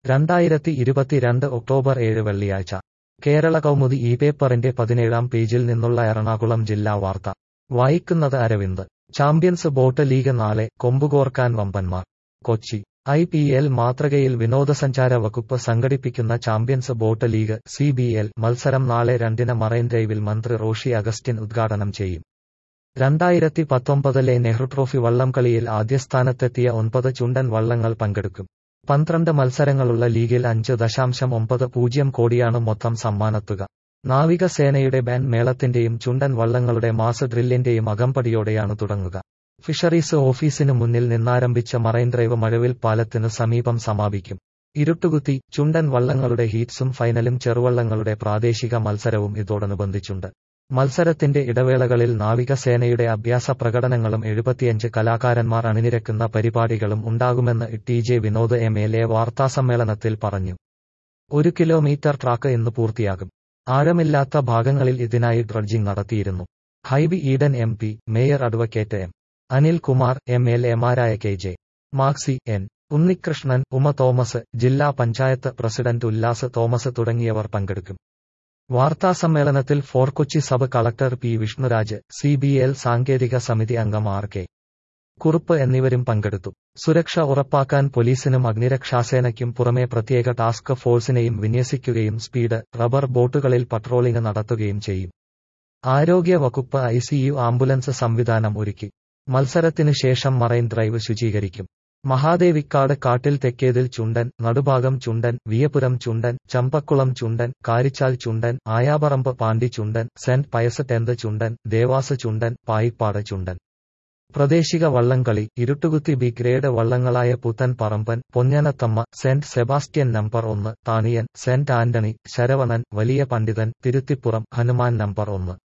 രണ്ടായിരത്തി ഇരുപത്തിരണ്ട് ഒക്ടോബർ ഏഴ് വെള്ളിയാഴ്ച കേരള കൗമുദി ഈ പേപ്പറിന്റെ പതിനേഴാം പേജിൽ നിന്നുള്ള എറണാകുളം ജില്ലാ വാർത്ത വായിക്കുന്നത് അരവിന്ദ് ചാമ്പ്യൻസ് ബോട്ട് ലീഗ് നാളെ കൊമ്പുകോർക്കാൻ വമ്പന്മാർ കൊച്ചി ഐ പി എൽ മാതൃകയിൽ വിനോദസഞ്ചാര വകുപ്പ് സംഘടിപ്പിക്കുന്ന champions boat league C B L മത്സരം നാളെ രണ്ടിന് മറൈൻ ഡ്രൈവിൽ മന്ത്രി റോഷി അഗസ്റ്റിൻ ഉദ്ഘാടനം ചെയ്യും രണ്ടായിരത്തി പത്തൊമ്പതിലെ നെഹ്റു ട്രോഫി വള്ളംകളിയിൽ ആദ്യസ്ഥാനത്തെത്തിയ ഒൻപത് ചുണ്ടൻ വള്ളങ്ങൾ പങ്കെടുക്കും പന്ത്രണ്ട് മത്സരങ്ങളുള്ള ലീഗിൽ അഞ്ച് ദശാംശം ഒമ്പത് പൂജ്യം കോടിയാണ് മൊത്തം സമ്മാനത്തുക നാവികസേനയുടെ ബാൻഡ് മേളത്തിന്റെയും ചുണ്ടൻ വള്ളങ്ങളുടെ മാസ് ഡ്രില്ലിന്റെയും അകമ്പടിയോടെയാണ് തുടങ്ങുക ഫിഷറീസ് ഓഫീസിനു മുന്നിൽ നിന്നാരംഭിച്ച മറൈൻ ഡ്രൈവ് മഴവിൽ പാലത്തിനു സമീപം സമാപിക്കും ഇരുട്ടുകുത്തി ചുണ്ടൻ വള്ളങ്ങളുടെ ഹീറ്റ്സും ഫൈനലും ചെറുവള്ളങ്ങളുടെ പ്രാദേശിക മത്സരവും ഇതോടനുബന്ധിച്ചുണ്ട് മത്സരത്തിന്റെ ഇടവേളകളിൽ നാവികസേനയുടെ അഭ്യാസ പ്രകടനങ്ങളും എഴുപത്തിയഞ്ച് കലാകാരന്മാർ അണിനിരക്കുന്ന പരിപാടികളും ഉണ്ടാകുമെന്ന് T J Vinod M L A വാർത്താസമ്മേളനത്തിൽ പറഞ്ഞു ഒരു കിലോമീറ്റർ ട്രാക്ക് ഇന്ന് പൂർത്തിയാകും ആഴമില്ലാത്ത ഭാഗങ്ങളിൽ ഇതിനായി ഡ്രഡ്ജിംഗ് നടത്തിയിരുന്നു Hibi Eden M P mayor advocate M Anilkumar M L എമാരായ K J Maxi N Unnikrishnan Uma Thomas ജില്ലാ പഞ്ചായത്ത് പ്രസിഡന്റ് ഉല്ലാസ് തോമസ് തുടങ്ങിയവർ പങ്കെടുക്കും വാർത്താസമ്മേളനത്തിൽ Fort Kochi sub collector P Vishnuraj C B L സാങ്കേതിക സമിതി അംഗം ആർ കെ കുറുപ്പ് എന്നിവരും പങ്കെടുത്തു സുരക്ഷ ഉറപ്പാക്കാൻ പോലീസിനും അഗ്നിരക്ഷാസേനയ്ക്കും പുറമെ പ്രത്യേക ടാസ്ക് ഫോഴ്സിനെയും വിന്യസിക്കുകയും സ്പീഡ് റബ്ബർ ബോട്ടുകളിൽ പട്രോളിംഗ് നടത്തുകയും ചെയ്യും ആരോഗ്യ വകുപ്പ് ഐസിയു ആംബുലൻസ് സംവിധാനം ഒരുക്കി മത്സരത്തിനു ശേഷം മറൈൻ ഡ്രൈവ് ശുചീകരിക്കും മഹാദേവിക്കാട് കാട്ടിൽ തെക്കേതിൽ ചുണ്ടൻ നടുഭാഗം ചുണ്ടൻ വിയപുരം ചുണ്ടൻ ചമ്പക്കുളം ചുണ്ടൻ Karichal Chundan Ayaparambu Pandi Chundan saint Pius tenth Chundan Devas Chundan Payippad Chundan പ്രദേശിക വള്ളംകളി ഇരുട്ടുകുത്തി ബി ഗ്രേഡ് വള്ളങ്ങളായ Puthen Parampan Ponnanathamma saint Sebastian number ഒന്ന് താണിയൻ സെന്റ് ആന്റണി ശരവണൻ വലിയ പണ്ഡിതൻ തിരുത്തിപ്പുറം ഹനുമാൻ നമ്പർ ഒന്ന്